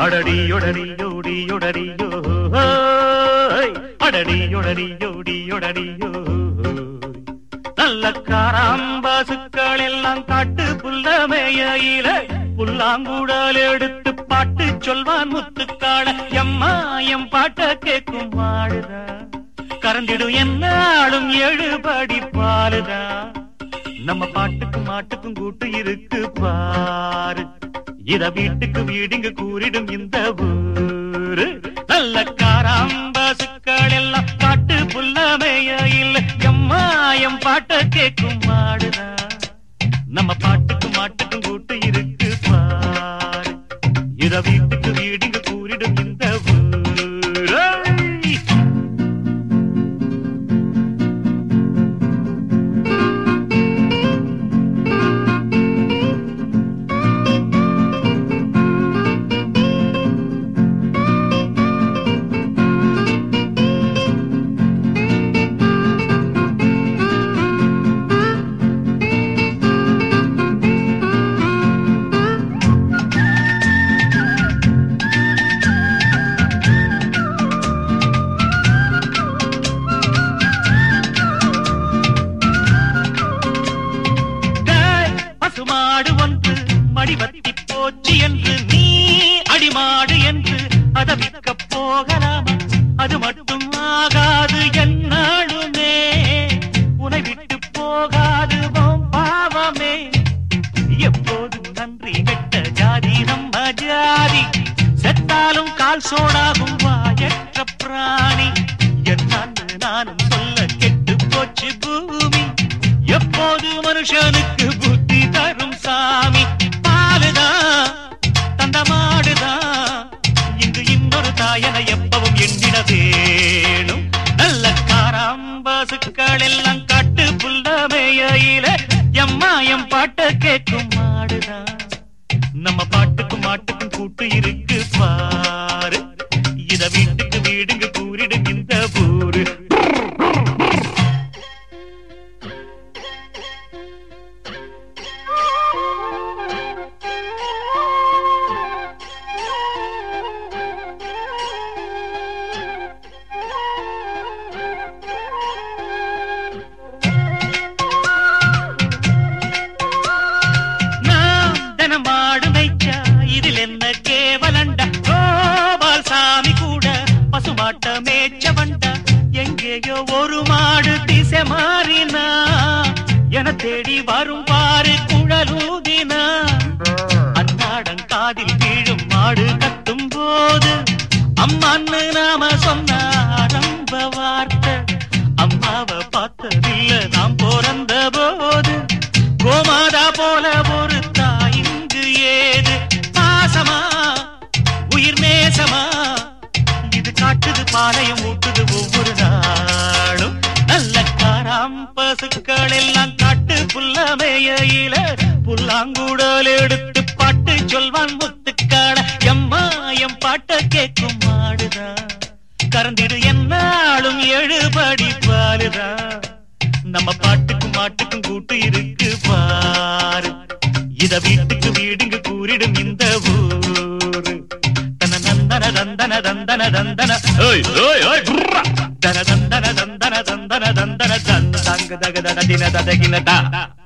அடடியொடடியோடியொடடியோ அடடியொடடியோடியொடடியோ நல்ல காராம்பாசுக்கள் எல்லாம் காட்டு புல்லமேயில புல்லாங்குழல் எடுத்து பாட்டு சொல்வான் முத்துக்காள எம்மா எம் பாட்ட கேக்கும் மாடுதா கறந்திடும் என்னாலும் எழுபடி பாலுதா நம்ம பாட்டுக்கும் மாட்டுக்கும் கூட்டு இருக்கு பாரு இத வீட்டுக்கு வீடுங்க கூறிடும் இந்த ஊரு நல்ல காராம்பாசுக்கள் எல்லாம் காட்டு புல்லமையில் எம்மாயம் பாட்ட கேக்கும் மாடுதா நம்ம பாட்டுக்கும் மாட்டுக்கும் கூட்டு இருக்கு பாரு இத வீட்டுக்கு வீடுங்க கூறிடும் இந்த ஊரு டேய், பசுமாடு ஒன்று மடிவத்தி போச்சு என்று நீ அடிமாடு என்று அதை விற்க போகலாமா அது மட்டும் ஆகாது என்னாலுமே உனை விட்டு போகாது உன் பாவமே எப்போதும் நன்றி கெட்ட ஜாதி நம்ம ஜாதி செத்தாலும் கால் சோடாகும் வாயற்ற பிராணி என்னான்னு நானும் சொல்ல கெட்டு போச்சு பூமி எப்போது மனுஷனுக்கு புத்தி தரும் சாமி பாலுதான் தந்த மாடுதான் இங்கு இன்னொரு தாயனை எப்பவும் எண்ணிட வேணும் நல்ல காராம்பாசுக்கள் எல்லாம் காட்டு புல்லமையில எம்மாயம் பாட்ட கேட்கும் மாடுதான் நம்ம பாட்டுக்கும் மாட்டுக்கும் கூட்டு இருக்கு பாரு இத வீட்டுக்கு வீடுங்க கூறிடும் இந்த ஊரு நாம் தினம் மாடு மேய்ச்சா இதில் என்ன கேவலண்டா கோபால் சாமி கூட பசுமாட்ட மேய்ச்ச வண்டா எங்கேயோ ஒரு மாடு திசை மாறினா என தேடி வரும் பாரு குழலூதினா அன்னாடம் காதில் வீழும் மாடு கத்தும் போது அம்மான்னு நாம சொன்ன ஆரம்ப வார்த்தை அம்மாவை பார்த்ததில்ல நாம் பிறந்த போது கோமாதா போல ஒரு தாய் இங்கு ஏது பாசமா உயிர் நேசமா இது காட்டுது பாளையம் ஊட்டுது ஒவ்வொரு நாளும் நல்ல காராம் பசுக்கள் எல்லாம் காட்டு புல்லமையில புல்லாங்குடல் எடுத்து பாட்டு சொல்வான் முத்துக்காட எம்மா எம் பாட்ட கேட்கும் மாடுதா கறந்திடு என்னாலும் எழுபடி பாலுதா நம்ம பாட்டுக்கும் மாட்டுக்கும் கூட்டு இருக்கு பாரு இத வீட்டுக்கு வீடுங்க கூறிடும் இந்த ஊரு தன நந்தன தந்தன தந்தன தந்தன ஓய் ஓய் ஓய் புர்ரா. தன தந்தன தந்தன தந்தன தந்தன தந்த தங்க தக தக தின ததகின தா